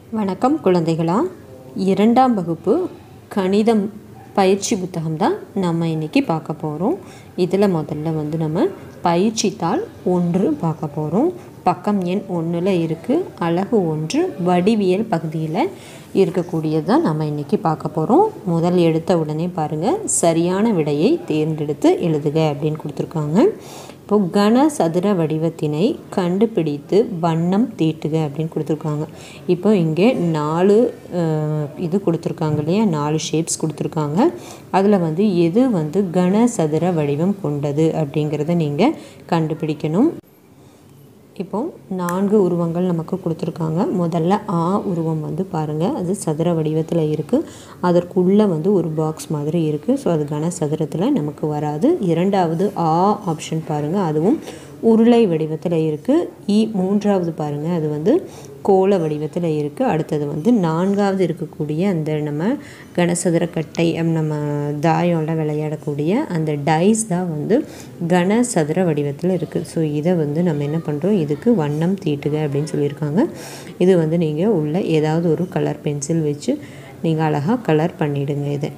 வணக்கம் குழந்தைகளா இரண்டாம் வகுப்பு கணிதம் பயிற்சி புத்தகம் தான் நம்ம இன்றைக்கி பார்க்க போகிறோம் இதில் முதல்ல வந்து நம்ம பயிற்சித்தாள் ஒன்று பார்க்க போகிறோம் பக்கம் எண் ஒன்றில் இருக்குது அழகு ஒன்று வடிவியல் பகுதியில் இருக்கக்கூடியது தான் நம்ம இன்றைக்கி பார்க்க போகிறோம் முதல் எடுத்த உடனே பாருங்கள் சரியான விடையை தேர்ந்தெடுத்து எழுதுக அப்படின்னு கொடுத்துருக்காங்க இப்போ கன சதுர வடிவத்தினை கண்டுபிடித்து வண்ணம் தீட்டுக அப்படின்னு கொடுத்துருக்காங்க இப்போ இங்கே நாலு அஹ், இது கொடுத்துருக்காங்க இல்லையா நாலு ஷேப்ஸ் கொடுத்துருக்காங்க அதில் வந்து எது வந்து கன சதுர வடிவம் கொண்டது அப்படிங்கிறத நீங்கள் கண்டுபிடிக்கணும் இப்போ நான்கு உருவங்கள் நமக்கு கொடுத்துருக்காங்க முதல்ல ஆ உருவம் வந்து பாருங்கள் அது சதுர வடிவத்தில் இருக்குது அதற்குள்ளே வந்து ஒரு பாக்ஸ் மாதிரி இருக்குது ஸோ அது கன சதுரத்தில் நமக்கு வராது இரண்டாவது ஆ ஆப்ஷன் பாருங்கள் அதுவும் உருளை வடிவத்தில் இருக்குது இ மூன்றாவது பாருங்கள் அது வந்து கோள வடிவத்தில் இருக்குது அடுத்தது வந்து நான்காவது இருக்கக்கூடிய அந்த நம்ம கனசதுர கட்டை அம் நம்ம தாயம்லாம் விளையாடக்கூடிய அந்த டைஸ் தான் வந்து கனசதுர வடிவத்தில் இருக்குது ஸோ இதை வந்து நம்ம என்ன பண்ணுறோம் இதுக்கு வண்ணம் தீட்டுக அப்படின்னு சொல்லியிருக்காங்க இது வந்து நீங்கள் உள்ள ஏதாவது ஒரு கலர் பென்சில் வச்சு நீங்கள் அழகாக கலர் பண்ணிவிடுங்க இதை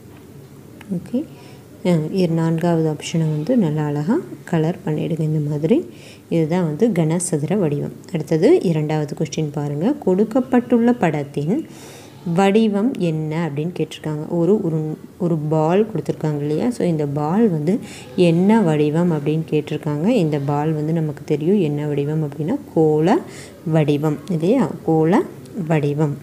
ஓகே இரு நான்காவது ஆப்ஷனை வந்து நல்லா அழகாக கலர் பண்ணிவிடுங்க இந்த மாதிரி இதுதான் வந்து கனசதுர வடிவம் அடுத்தது இரண்டாவது கொஸ்டின் பாருங்கள் கொடுக்கப்பட்டுள்ள படத்தின் வடிவம் என்ன அப்படின்னு கேட்டிருக்காங்க ஒரு ஒரு ஒரு பால் கொடுத்துருக்காங்க இல்லையா ஸோ இந்த பால் வந்து என்ன வடிவம் அப்படின்னு கேட்டிருக்காங்க இந்த பால் வந்து நமக்கு தெரியும் என்ன வடிவம் அப்படின்னா கோள வடிவம் இல்லையா கோள வடிவம்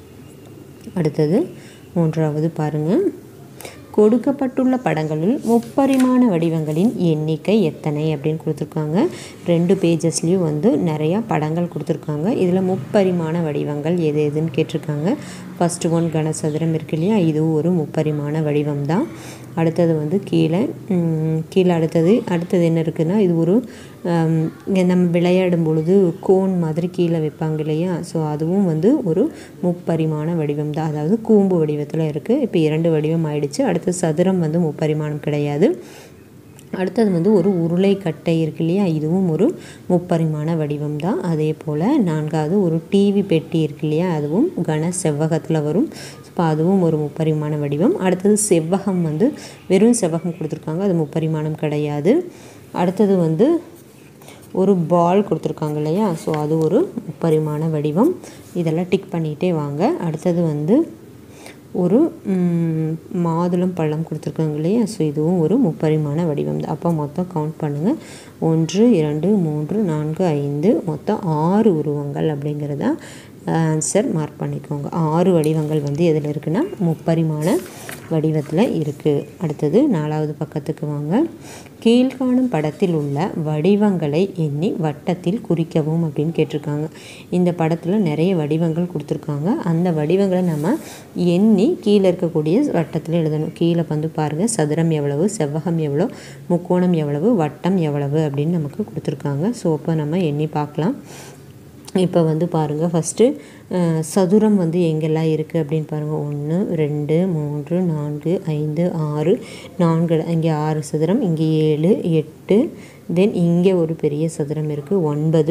அடுத்தது மூன்றாவது பாருங்கள் கொடுக்கப்பட்டுள்ள படங்களில் முப்பரிமாண வடிவங்களின் எண்ணிக்கை எத்தனை அப்படின்னு கொடுத்துருக்காங்க ரெண்டு பேஜஸ்லேயும் வந்து நிறையா படங்கள் கொடுத்துருக்காங்க இதில் முப்பரிமாண வடிவங்கள் எது எதுன்னு கேட்டிருக்காங்க ஃபஸ்ட்டு ஒன் கனசதுரம் இருக்கு இல்லையா இதுவும் ஒரு முப்பரிமாண வடிவம் தான் அடுத்தது வந்து கீழே ம், கீழே அடுத்தது அடுத்தது என்ன இருக்குன்னா இது ஒரு ஆம், இங்க நம்ம விளையாடும் பொழுது கோன் மாதிரி கீழே வைப்பாங்க இல்லையா ஸோ அதுவும் வந்து ஒரு முப்பரிமாண வடிவம் தான் அதாவது கூம்பு வடிவத்தில் இருக்குது இப்போ இரண்டு வடிவம் ஆயிடுச்சு அடுத்து சதுரம் வந்து முப்பரிமாணம் கிடையாது அடுத்தது வந்து ஒரு உருளை கட்டை இருக்கு இல்லையா இதுவும் ஒரு முப்பரிமாண வடிவம் தான் அதே போல் நான்காவது ஒரு டிவி பெட்டி இருக்கு இல்லையா அதுவும் கன செவ்வகத்தில் வரும் இப்போ அதுவும் ஒரு முப்பரிமாண வடிவம் அடுத்தது செவ்வகம் வந்து வெறும் செவ்வகம் கொடுத்துருக்காங்க அது முப்பரிமாணம் கிடையாது அடுத்தது வந்து ஒரு பால் கொடுத்துருக்காங்க இல்லையா ஸோ அது ஒரு முப்பரிமாண வடிவம் இதெல்லாம் டிக் பண்ணிகிட்டே வாங்க அடுத்தது வந்து ஒரு ம், மாதுளம் பழம் கொடுத்துருக்காங்க இல்லையா ஸோ இதுவும் ஒரு முப்பரிமாண வடிவம் தான் அப்போ மொத்தம் கவுண்ட் பண்ணுங்கள் ஒன்று இரண்டு மூன்று நான்கு ஐந்து மொத்தம் ஆறு உருவங்கள் அப்படிங்கிறத ஆன்சர் மார்க் பண்ணிக்கோங்க ஆறு வடிவங்கள் வந்து எதில் இருக்குன்னா முப்பரிமாண வடிவத்தில் இருக்குது அடுத்தது நாலாவது பக்கத்துக்கு வாங்க கீழ்காணும் படத்தில் உள்ள வடிவங்களை எண்ணி வட்டத்தில் குறிக்கவும் அப்படின்னு கேட்டிருக்காங்க இந்த படத்தில் நிறைய வடிவங்கள் கொடுத்துருக்காங்க அந்த வடிவங்களை நம்ம எண்ணி கீழே இருக்கக்கூடிய வட்டத்தில் எழுதணும் கீழே வந்து பாருங்கள் சதுரம் எவ்வளவு செவ்வகம் எவ்வளோ முக்கோணம் எவ்வளவு வட்டம் எவ்வளவு அப்படின்னு நமக்கு கொடுத்துருக்காங்க ஸோ அப்போ நம்ம எண்ணி பார்க்கலாம் இப்போ வந்து பாருங்கள் ஃபஸ்ட்டு சதுரம் வந்து எங்கெல்லாம் இருக்குது அப்படின்னு பாருங்கள் ஒன்று ரெண்டு மூன்று நான்கு ஐந்து ஆறு நான்கு இங்கே ஆறு சதுரம் இங்கே ஏழு எட்டு தென் இங்கே ஒரு பெரிய சதுரம் இருக்குது ஒன்பது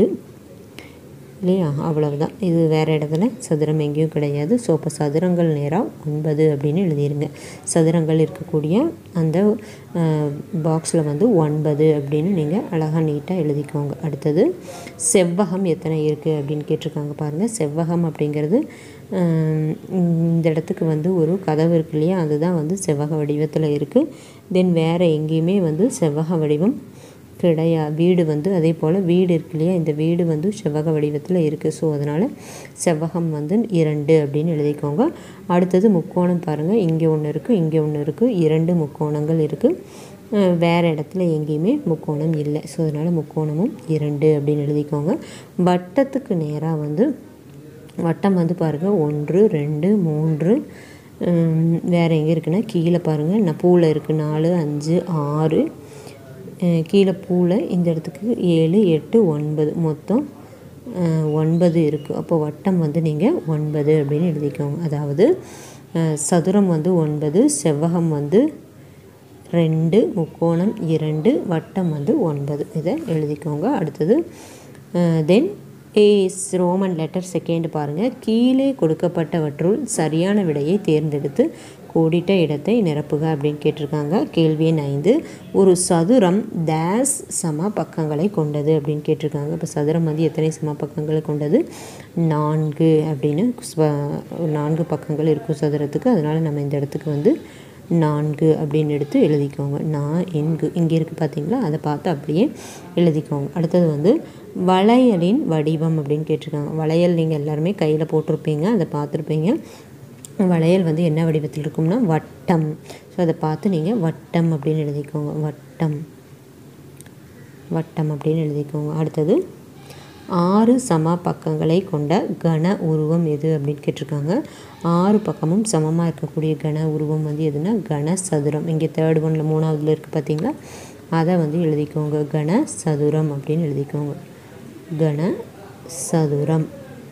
இல்லையா அவ்வளவுதான் இது வேறு இடத்துல சதுரம் எங்கேயும் கிடையாது ஸோ அப்போ சதுரங்கள் நேராக ஒன்பது அப்படின்னு எழுதிருங்க சதுரங்கள் இருக்கக்கூடிய அந்த பாக்ஸில் வந்து ஒன்பது அப்படின்னு நீங்கள் அழகாக நீட்டாக எழுதிக்கோங்க அடுத்தது செவ்வகம் எத்தனை இருக்குது அப்படின்னு கேட்டிருக்காங்க பாருங்கள் செவ்வகம் அப்படிங்கிறது ஆம், இந்த இடத்துக்கு வந்து ஒரு கதவு இருக்கு இல்லையா அதுதான் வந்து செவ்வக வடிவத்தில் இருக்குது தென் வேறு எங்கேயுமே வந்து செவ்வக வடிவம் கிடையா வீடு வந்து அதே போல் வீடு இருக்கு இல்லையா இந்த வீடு வந்து செவ்வக வடிவத்தில் இருக்குது ஸோ அதனால் செவ்வகம் வந்து இரண்டு அப்படின்னு எழுதிக்கோங்க அடுத்தது முக்கோணம் பாருங்கள் இங்கே ஒன்று இருக்குது இங்கே ஒன்று இருக்குது இரண்டு முக்கோணங்கள் இருக்குது வேறு இடத்துல எங்கேயுமே முக்கோணம் இல்லை ஸோ அதனால் முக்கோணமும் இரண்டு அப்படின்னு எழுதிக்கோங்க வட்டத்துக்கு நேராக வந்து வட்டம் வந்து பாருங்கள் ஒன்று ரெண்டு மூன்று ஹம், வேறு எங்கே இருக்குன்னா கீழே பாருங்கள் நான் பூவில் இருக்குது நாலு அஞ்சு ஆறு அஹ், கீழே பூவில் இந்த இடத்துக்கு ஏழு எட்டு ஒன்பது மொத்தம் அஹ், ஒன்பது இருக்குது அப்போ வட்டம் வந்து நீங்கள் ஒன்பது அப்படின்னு எழுதிக்கோங்க அதாவது அஹ், சதுரம் வந்து ஒன்பது செவ்வகம் வந்து ரெண்டு முக்கோணம் இரண்டு வட்டம் வந்து ஒன்பது இதை எழுதிக்கோங்க அடுத்தது then as Roman letter second பாருங்கள் கீழே கொடுக்கப்பட்டவற்றுள் சரியான விடையை தேர்ந்தெடுத்து கோடிட்ட இடத்தை நிரப்புக அப்படின்னு கேட்டிருக்காங்க கேள்வி எண் ஐந்து ஒரு சதுரம் டேஸ் சம பக்கங்களை கொண்டது அப்படின்னு கேட்டிருக்காங்க இப்போ சதுரம் வந்து எத்தனை சம பக்கங்களை கொண்டது நான்கு அப்படின்னு ஸ்வ- நான்கு பக்கங்கள் இருக்கும் சதுரத்துக்கு அதனால் நம்ம இந்த இடத்துக்கு வந்து நான்கு அப்படின்னு எடுத்து எழுதிக்கோங்க நான் எங்கு இங்கே இருக்குது பார்த்தீங்களா அதை பார்த்து அப்படியே எழுதிக்கோங்க அடுத்தது வந்து வளையலின் வடிவம் அப்படின்னு கேட்டிருக்காங்க வளையல் நீங்கள் எல்லாருமே கையில் போட்டிருப்பீங்க அதை பார்த்துருப்பீங்க வளையல் வந்து என்ன வடிவத்தில் இருக்கும்னா வட்டம் ஸோ அதை பார்த்து நீங்கள் வட்டம் அப்படின்னு எழுதிக்கோங்க வட்டம் வட்டம் அப்படின்னு எழுதிக்கோங்க அடுத்தது ஆறு சம பக்கங்களை கொண்ட கன உருவம் எது அப்படின்னு கேட்டிருக்காங்க ஆறு பக்கமும் சமமாக இருக்கக்கூடிய கன உருவம் வந்து எதுனா கன சதுரம் இங்கே தேர்ட் ஒன்ல மூணாவதுல இருக்குது பார்த்தீங்களா அதை வந்து எழுதிக்கோங்க கன சதுரம் அப்படின்னு எழுதிக்கோங்க கன சதுரம்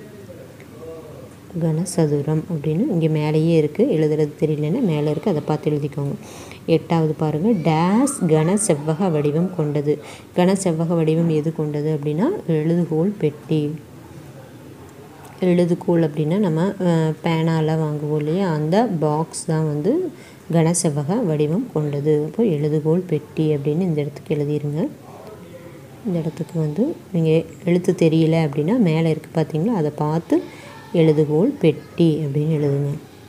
கனசதுரம் அப்படின்னு இங்கே மேலேயே இருக்குது எழுதுறது தெரியலன்னா மேலே இருக்குது அதை பார்த்து எழுதிக்கோங்க எட்டாவது பாருங்கள் டேஸ் கன செவ்வக வடிவம் கொண்டது கன செவ்வக வடிவம் எது கொண்டது அப்படின்னா எழுதுகோல் பெட்டி எழுதுகோல் அப்படின்னா நம்ம பேனால வாங்குவோம் இல்லையா அந்த பாக்ஸ் தான் வந்து கனசெவ்வக வடிவம் கொண்டது அப்போ எழுதுகோல் பெட்டி அப்படின்னு இந்த இடத்துக்கு எழுதிருங்க இந்த இடத்துக்கு வந்து நீங்கள் எழுத்து தெரியல அப்படின்னா மேலே இருக்குது பார்த்தீங்களா அதை பார்த்து எழுதுகோல் பெட்டி அப்படின்னு எழுதுங்க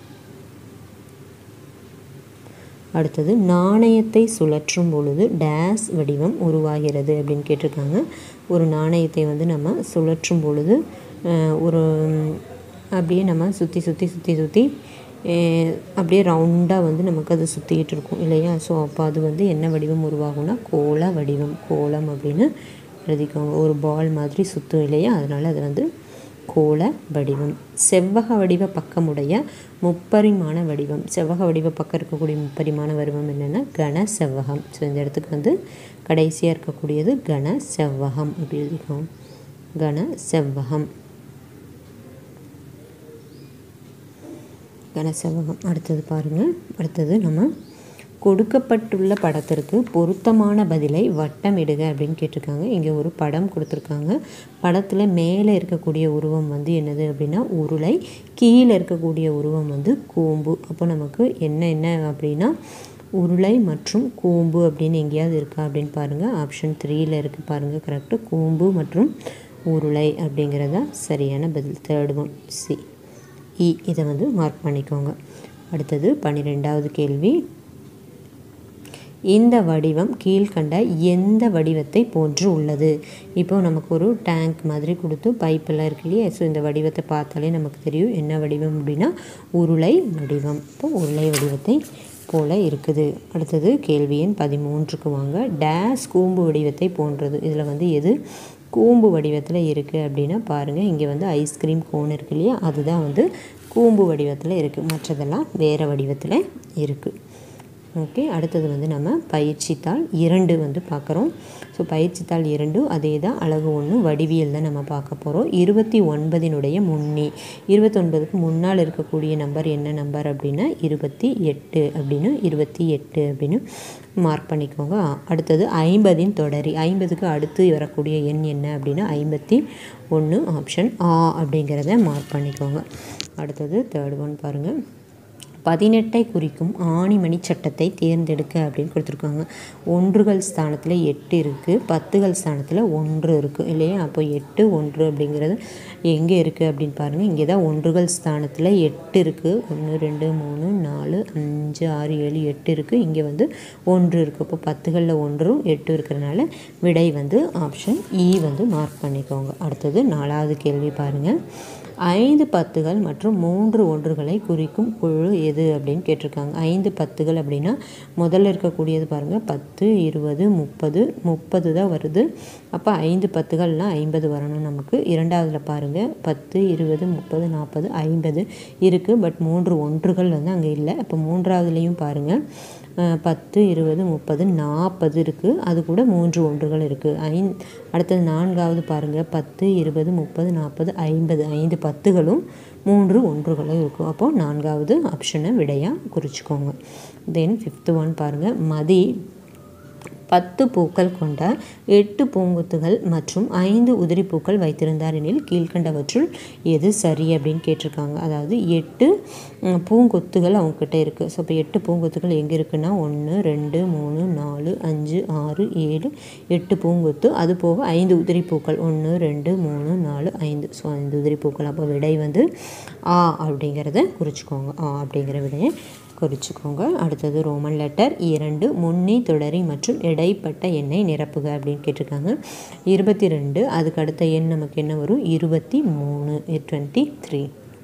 அடுத்தது நாணயத்தை சுழற்றும் பொழுது டேஸ் வடிவம் உருவாகிறது அப்படின்னு கேட்டிருக்காங்க ஒரு நாணயத்தை வந்து நம்ம சுழற்றும் பொழுது அஹ், ஒரு ம், அப்படியே நம்ம சுற்றி சுற்றி சுற்றி சுற்றி அப்படியே ரவுண்டாக வந்து நமக்கு அது சுற்றிக்கிட்டு இருக்கும் இல்லையா ஸோ அப்போ அது வந்து என்ன வடிவம் உருவாகும்னா கோள வடிவம் கோலம் அப்படின்னு எழுதிக்கோங்க ஒரு பால் மாதிரி சுற்றும் இல்லையா அதனால் அது வந்து கோள வடிவம் செவ்வக வடிவ பக்கமுடைய முப்பரிமாண வடிவம் செவ்வக வடிவ பக்கம் இருக்கக்கூடிய முப்பரிமாண வடிவம் என்னென்னா கன செவ்வகம் ஸோ இந்த இடத்துக்கு வந்து கடைசியாக இருக்கக்கூடியது கன செவ்வகம் அப்படி எழுதிக்கோங்க கன செவ்வகம் கனசெவ்வகம் அடுத்தது பாருங்கள் அடுத்தது நம்ம கொடுக்கப்பட்டுள்ள படத்திற்கு பொருத்தமான பதிலை வட்டமிடுக அப்படின்னு கேட்டிருக்காங்க இங்கே ஒரு படம் கொடுத்துருக்காங்க படத்தில் மேலே இருக்கக்கூடிய உருவம் வந்து என்னது அப்படின்னா உருளை கீழே இருக்கக்கூடிய உருவம் வந்து கூம்பு அப்போ நமக்கு என்ன என்ன அப்படின்னா உருளை மற்றும் கூம்பு அப்படின்னு எங்கேயாவது இருக்கா அப்படின்னு பாருங்கள் ஆப்ஷன் த்ரீயில் இருக்குது பாருங்கள் கரெக்டு கூம்பு மற்றும் உருளை அப்படிங்கிறதா சரியான பதில் தேர்ட் ஒன் சி இ இதை வந்து மார்க் பண்ணிக்கோங்க அடுத்தது பன்னிரெண்டாவது கேள்வி இந்த வடிவம் கீழ்கண்ட எந்த வடிவத்தை போன்று உள்ளது இப்போ நமக்கு ஒரு டேங்க் மாதிரி கொடுத்து பைப்பெல்லாம் இருக்கு இல்லையா ஸோ இந்த வடிவத்தை பார்த்தாலே நமக்கு தெரியும் என்ன வடிவம் அப்படின்னா உருளை வடிவம் இப்போ உருளை வடிவத்தை போல இருக்குது அடுத்தது கேள்வி எண் பதிமூன்றுக்கு வாங்க டேஸ் கூம்பு வடிவத்தை போன்றது இதில் வந்து எது கூம்பு வடிவத்தில் இருக்குது அப்படின்னா பாருங்கள் இங்கே வந்து ஐஸ்கிரீம் கோன் இருக்கு இல்லையா அதுதான் வந்து கூம்பு வடிவத்தில் இருக்குது மற்றதெல்லாம் வேறு வடிவத்தில் இருக்குது ஓகே அடுத்தது வந்து நம்ம பயிற்சித்தாள் இரண்டு வந்து பார்க்குறோம் ஸோ பயிற்சித்தாள் இரண்டு அதே தான் அழகு ஒன்று வடிவியல் தான் நம்ம பார்க்க போகிறோம் இருபத்தி ஒன்பதினுடைய முன்னி இருபத்தொன்பதுக்கு முன்னால் இருக்கக்கூடிய நம்பர் என்ன நம்பர் அப்படின்னா இருபத்தி எட்டு அப்படின்னு இருபத்தி எட்டு அப்படின்னு மார்க் பண்ணிக்கோங்க அடுத்தது ஐம்பதின் தொடரி ஐம்பதுக்கு அடுத்து வரக்கூடிய எண் என்ன அப்படின்னா ஐம்பத்தி ஒன்று ஆப்ஷன் ஆ அப்படிங்கிறத மார்க் பண்ணிக்கோங்க அடுத்தது தேர்ட் ஒன் பாருங்கள் பதினெட்டை குறிக்கும் ஆணிமணி சட்டத்தை தேர்ந்தெடுக்க அப்படின்னு கொடுத்துருக்காங்க ஒன்றுகள் ஸ்தானத்தில் எட்டு இருக்குது பத்துகள் ஸ்தானத்தில் ஒன்று இருக்குது இல்லையா அப்போ எட்டு ஒன்று அப்படிங்கிறது எங்கே இருக்குது அப்படின்னு பாருங்கள் இங்கே தான் ஒன்றுகள் ஸ்தானத்தில் எட்டு இருக்குது ஒன்று ரெண்டு மூணு நாலு அஞ்சு ஆறு ஏழு எட்டு இருக்குது இங்கே வந்து ஒன்று இருக்குது அப்போ பத்துகளில் ஒன்றும் எட்டு இருக்கிறனால விடை வந்து ஆப்ஷன் இ வந்து மார்க் பண்ணிக்கோங்க அடுத்தது நாலாவது கேள்வி பாருங்கள் ஐந்து பத்துகள் மற்றும் மூன்று ஒன்றுகளை குறிக்கும் குழு எது அப்படின்னு கேட்டிருக்காங்க ஐந்து பத்துகள் அப்படின்னா முதல்ல இருக்கக்கூடியது பாருங்கள் பத்து இருபது முப்பது முப்பது தான் வருது அப்போ ஐந்து பத்துகள்னால் ஐம்பது வரணும் நமக்கு இரண்டாவதுல பாருங்கள் பத்து இருபது முப்பது நாற்பது ஐம்பது இருக்குது பட் மூன்று ஒன்றுகள் வந்து அங்கே இல்லை அப்போ மூன்றாவதுலேயும் பாருங்கள் அஹ், பத்து இருபது முப்பது நாற்பது இருக்குது அது கூட மூன்று ஒன்றுகள் இருக்குது ஐந் அடுத்தது நான்காவது பாருங்கள் பத்து இருபது முப்பது நாற்பது ஐம்பது ஐந்து பத்துகளும் மூன்று ஒன்றுகளும் இருக்கும் அப்போது நான்காவது ஆப்ஷனை விடையாக குறிச்சிக்கோங்க தென் ஃபிஃப்த்து ஒன் பாருங்கள் மதி பத்து பூக்கள் கொண்ட எட்டு பூங்கொத்துகள் மற்றும் ஐந்து உதிரி பூக்கள் வைத்திருந்தார் எனில் கீழ்கண்டவற்றுள் எது சரி அப்படின்னு கேட்டிருக்காங்க அதாவது எட்டு ம், பூங்கொத்துகள் அவங்கக்கிட்ட இருக்குது ஸோ இப்போ எட்டு பூங்கொத்துகள் எங்கே இருக்குன்னா ஒன்று ரெண்டு மூணு நாலு அஞ்சு ஆறு ஏழு எட்டு பூங்கொத்து அது போக ஐந்து உதிரி பூக்கள் ஒன்று ரெண்டு மூணு நாலு ஐந்து ஸோ ஐந்து உதிரி பூக்கள் அப்போ விடை வந்து ஆ அப்படிங்கிறத குறிச்சிக்கோங்க ஆ அப்படிங்கிற விடையை குறிச்சிக்கோங்க அடுத்தது ரோமன் லெட்டர் இரண்டு முன்னி தொடரி மற்றும் இடைப்பட்ட எண்ணை நிரப்புக அப்படின்னு கேட்டிருக்காங்க இருபத்தி ரெண்டு அதுக்கு அடுத்த எண் நமக்கு என்ன வரும் இருபத்தி மூணு டுவெண்ட்டி த்ரீ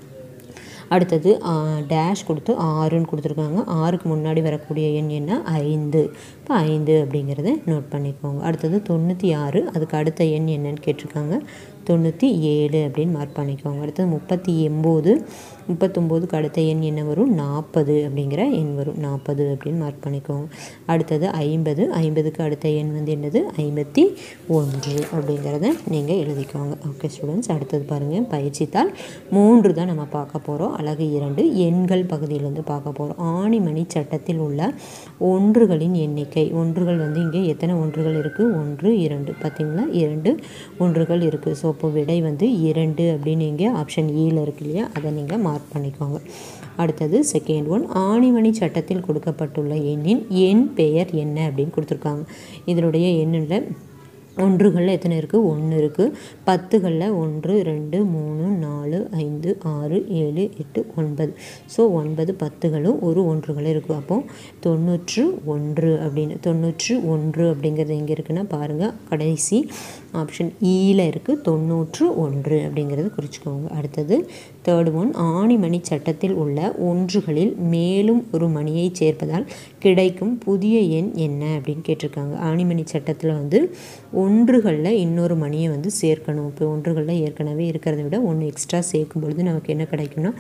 அடுத்தது டேஷ் கொடுத்து ஆறுன்னு கொடுத்துருக்காங்க ஆறுக்கு முன்னாடி வரக்கூடிய எண் என்ன ஐந்து இப்போ ஐந்து அப்படிங்கிறத நோட் பண்ணிக்கோங்க அடுத்தது தொண்ணூற்றி ஆறு அதுக்கு அடுத்த எண் என்னன்னு கேட்டிருக்காங்க தொண்ணூற்றி ஏழு அப்படின்னு மார்க் பண்ணிக்கோங்க அடுத்தது முப்பத்தி எம்போது முப்பத்தொம்போதுக்கு அடுத்த எண் என்ன வரும் நாற்பது அப்படிங்கிற எண் வரும் நாற்பது அப்படின்னு மார்க் பண்ணிக்கோங்க அடுத்தது ஐம்பது ஐம்பதுக்கு அடுத்த எண் வந்து என்னது ஐம்பத்தி ஒன்று அப்படிங்கிறத நீங்கள் எழுதிக்கோங்க ஓகே ஸ்டூடெண்ட்ஸ் அடுத்தது பாருங்கள் பயிற்சித்தாள் மூன்று தான் நம்ம பார்க்க போகிறோம் அழகு இரண்டு எண்கள் பகுதியிலேருந்து பார்க்க போகிறோம் ஆணிமணி சட்டத்தில் உள்ள ஒன்றுகளின் எண்ணிக்கை ஒன்றுகள் வந்து இங்கே எத்தனை ஒன்றுகள் இருக்குது ஒன்று இரண்டு பார்த்தீங்களா இரண்டு ஒன்றுகள் இருக்குது ஸோ இப்போ விடை வந்து இரண்டு அப்படின்னு இங்கே ஆப்ஷன் ஈல இருக்கு இல்லையா அதை நீங்கள் மார்க் பண்ணிக்கோங்க அடுத்தது செகண்ட் ஒன் ஆணிமணி சட்டத்தில் கொடுக்கப்பட்டுள்ள எண்ணின் எண் பெயர் என்ன அப்படின்னு கொடுத்துருக்காங்க இதனுடைய எண்ணில் ஒன்றுகளில் எத்தனை இருக்குது ஒன்று இருக்குது பத்துகளில் ஒன்று ரெண்டு மூணு நாலு ஐந்து ஆறு ஏழு எட்டு ஒன்பது ஸோ ஒன்பது பத்துகளும் ஒரு ஒன்றுகளும் இருக்குது அப்போது தொண்ணூற்று ஒன்று அப்படின்னு தொண்ணூற்று ஒன்று அப்படிங்கிறது எங்கே இருக்குன்னா பாருங்கள் கடைசி ஆப்ஷன் ஈல இருக்குது தொண்ணூற்று ஒன்று அப்படிங்கிறது குறிச்சிக்கோங்க அடுத்தது தேர்ட் ஒன் ஆணிமணி சட்டத்தில் உள்ள ஒன்றுகளில் மேலும் ஒரு மணியை சேர்ப்பதால் கிடைக்கும் புதிய எண் என்ன அப்படின்னு கேட்டிருக்காங்க ஆணிமணி சட்டத்தில் வந்து ஒன்றுகளில் இன்னொரு மணியை வந்து சேர்க்கணும் இப்போ ஒன்றுகளில் ஏற்கனவே இருக்கிறத விட ஒன்று எக்ஸ்ட்ரா சேர்க்கும் பொழுது நமக்கு என்ன கிடைக்கும்னா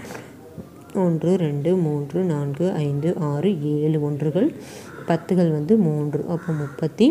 ஒன்று ரெண்டு மூன்று நான்கு ஐந்து ஆறு ஏழு ஒன்றுகள் பத்துகள் வந்து மூன்று அப்போ முப்பத்தி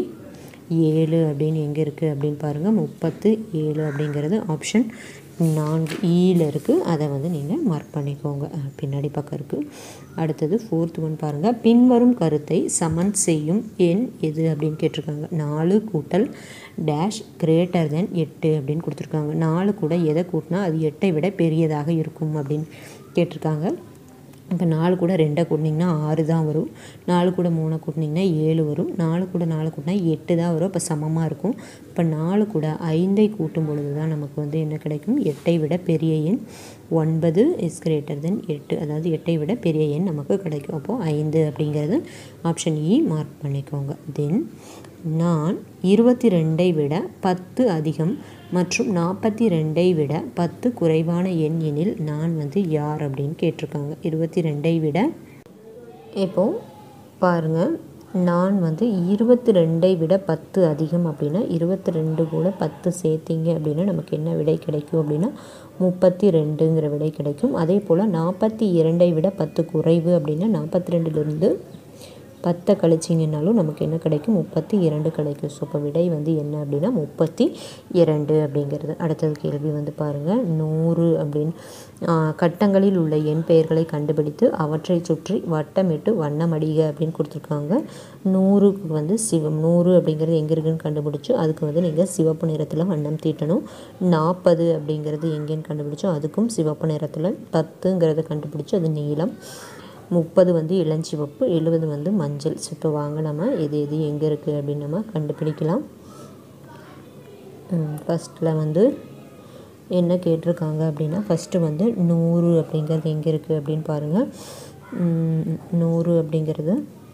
ஏழு அப்படின்னு எங்கே இருக்குது அப்படின்னு பாருங்கள் முப்பத்து ஏழு அப்படிங்கிறது ஆப்ஷன் நான்கு ஈல இருக்குது அதை வந்து நீங்கள் மார்க் பண்ணிக்கோங்க அஹ் பின்னாடி பக்கம் இருக்குது அடுத்தது ஃபோர்த் ஒன் பாருங்கள் பின்வரும் கருத்தை சமன் செய்யும் எண் எது அப்படின்னு கேட்டிருக்காங்க நாலு கூட்டல் டேஷ் கிரேட்டர் தென் எட்டு அப்படின்னு கொடுத்துருக்காங்க நாலு கூட எதை கூட்டினா அது எட்டை விட பெரியதாக இருக்கும் அப்படின்னு கேட்டிருக்காங்க இப்போ நாலு கூட ரெண்டை கூட்டினீங்கன்னா ஆறு தான் வரும் நாலு கூட மூணை கூட்டினீங்கன்னா ஏழு வரும் நாலு கூட நாலு கூட்டினா எட்டு தான் வரும் இப்போ சமமாக இருக்கும் இப்போ நாலு கூட ஐந்தை கூட்டும் பொழுது தான் நமக்கு வந்து என்ன கிடைக்கும் எட்டை விட பெரிய எண் ஒன்பது இஸ் கிரேட்டர் தென் எட்டு அதாவது எட்டை விட பெரிய எண் நமக்கு கிடைக்கும் அப்போது ஐந்து அப்படிங்கிறது ஆப்ஷன் இ மார்க் பண்ணிக்கோங்க தென் நான் இருபத்தி ரெண்டை விட பத்து அதிகம் மற்றும் நாற்பத்தி ரெண்டை விட பத்து குறைவான எண் எனில் நான் வந்து யார் அப்படின்னு கேட்டிருக்காங்க இருபத்தி ரெண்டை விட இப்போது பாருங்கள் நான் வந்து இருபத்தி ரெண்டை விட பத்து அதிகம் அப்படின்னா இருபத்தி ரெண்டு கூட பத்து சேர்த்திங்க அப்படின்னா நமக்கு என்ன விடை கிடைக்கும் அப்படின்னா முப்பத்தி ரெண்டுங்கிற விடை கிடைக்கும் அதே போல் நாற்பத்தி இரண்டை விட பத்து குறைவு அப்படின்னா நாற்பத்தி ரெண்டுலேருந்து பத்தை கழிச்சிங்கனாலும் நமக்கு என்ன கிடைக்கும் முப்பத்தி இரண்டு கிடைக்கும் ஸோ இப்போ விடை வந்து என்ன அப்படின்னா முப்பத்தி இரண்டு அப்படிங்கிறது அடுத்தது கேள்வி வந்து பாருங்கள் நூறு அப்படின்னு ஆ, கட்டங்களில் உள்ள எண் பெயர்களை கண்டுபிடித்து அவற்றை சுற்றி வட்டமிட்டு வண்ணமடிக அப்படின்னு கொடுத்துருக்காங்க நூறுக்கு வந்து சிவம் நூறு அப்படிங்கிறது எங்கே இருக்குன்னு கண்டுபிடிச்சு அதுக்கு வந்து நீங்கள் சிவப்பு நிறத்தில் வண்ணம் தீட்டணும் நாற்பது அப்படிங்கிறது எங்கேன்னு கண்டுபிடிச்சோம் அதுக்கும் சிவப்பு நிறத்தில் பத்துங்கிறத கண்டுபிடிச்சு அது நீலம் முப்பது வந்து இளஞ்சிவப்பு எழுபது வந்து மஞ்சள் ஸோ இப்போ வாங்க நம்ம எது எது எங்கே இருக்குது அப்படின்னு நம்ம கண்டுபிடிக்கலாம் ஃபஸ்ட்டில் வந்து என்ன கேட்டிருக்காங்க அப்படின்னா ஃபஸ்ட்டு வந்து நூறு அப்படிங்கிறது எங்கே இருக்குது அப்படின்னு பாருங்கள் ம், நூறு அப்படிங்கிறது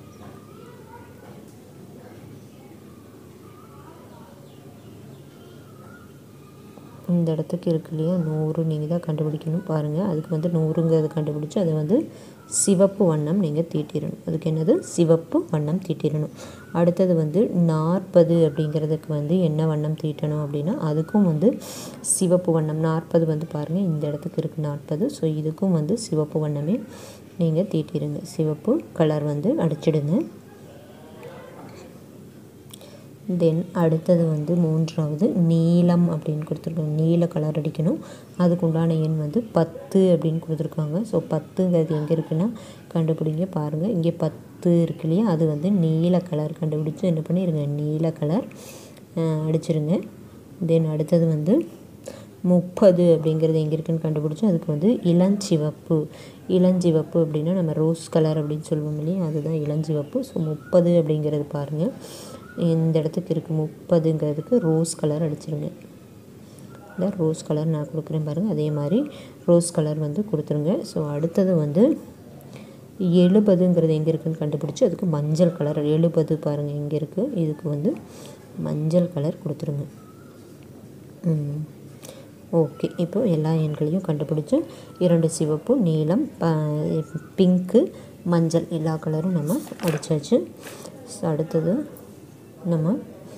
இந்த இடத்துக்கு இருக்கு இல்லையா நூறு நீங்கள் தான் கண்டுபிடிக்கணும் பாருங்கள் அதுக்கு வந்து நூறுங்கிறது கண்டுபிடிச்சி அதை வந்து சிவப்பு வண்ணம் நீங்கள் தீட்டிடணும் அதுக்கு என்னது சிவப்பு வண்ணம் தீட்டிடணும் அடுத்தது வந்து நாற்பது அப்படிங்கிறதுக்கு வந்து என்ன வண்ணம் தீட்டணும் அப்படின்னா அதுக்கும் வந்து சிவப்பு வண்ணம் நாற்பது வந்து பாருங்கள் இந்த இடத்துக்கு இருக்குது நாற்பது ஸோ இதுக்கும் வந்து சிவப்பு வண்ணமே நீங்கள் தீட்டிடுங்க சிவப்பு கலர் வந்து அடிச்சிடுங்க தென் அடுத்தது வந்து மூன்றாவது நீலம் அப்படின்னு கொடுத்துருக்காங்க நீல கலர் அடிக்கணும் அதுக்கு உண்டான எண் வந்து பத்து அப்படின்னு கொடுத்துருக்காங்க ஸோ பத்துங்கிறது எங்கே இருக்குன்னா கண்டுபிடிங்க பாருங்கள் இங்கே பத்து பத்து இருக்கு இல்லையா அது வந்து நீல கலர் கண்டுபிடிச்சி என்ன பண்ணிடுங்க நீல கலர் அடிச்சிருங்க தென் அடுத்தது வந்து முப்பது அப்படிங்கிறது எங்கே இருக்குன்னு கண்டுபிடிச்சி அதுக்கு வந்து இளஞ்சிவப்பு இளஞ்சிவப்பு அப்படின்னா நம்ம ரோஸ் கலர் அப்படின்னு சொல்லுவோம் இல்லையா அதுதான் இளஞ்சிவப்பு ஸோ முப்பது அப்படிங்கிறது பாருங்கள் இந்த இடத்துக்கு இருக்குது முப்பதுங்கிறதுக்கு ரோஸ் கலர் அடிச்சிருங்க இந்த ரோஸ் கலர் நான் கொடுக்குறேன் பாருங்கள் அதே மாதிரி ரோஸ் கலர் வந்து கொடுத்துருங்க ஸோ அடுத்தது வந்து எழுபதுங்கிறது எங்கே இருக்குதுன்னு கண்டுபிடிச்சி அதுக்கு மஞ்சள் கலர் எழுபது பாருங்கள் எங்கே இருக்குது இதுக்கு வந்து மஞ்சள் கலர் கொடுத்துருங்க ஓகே இப்போ எல்லா எண்களையும் கண்டுபிடிச்சி இரண்டு சிவப்பு நீலம் பிங்க்கு மஞ்சள் எல்லா கலரும் நம்ம அடித்தாச்சு அடுத்தது நம்ம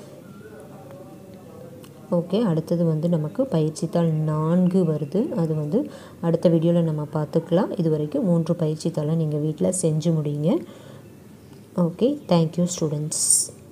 ஓகே அடுத்தது வந்து நமக்கு பயிற்சித்தாள் நான்கு வருது அது வந்து அடுத்த வீடியோவில் நம்ம பார்த்துக்கலாம் இது வரைக்கும் மூன்று பயிற்சித்தாளை நீங்கள் வீட்டில் செஞ்சு முடியுங்க ஓகே தேங்க்யூ ஸ்டூடெண்ட்ஸ்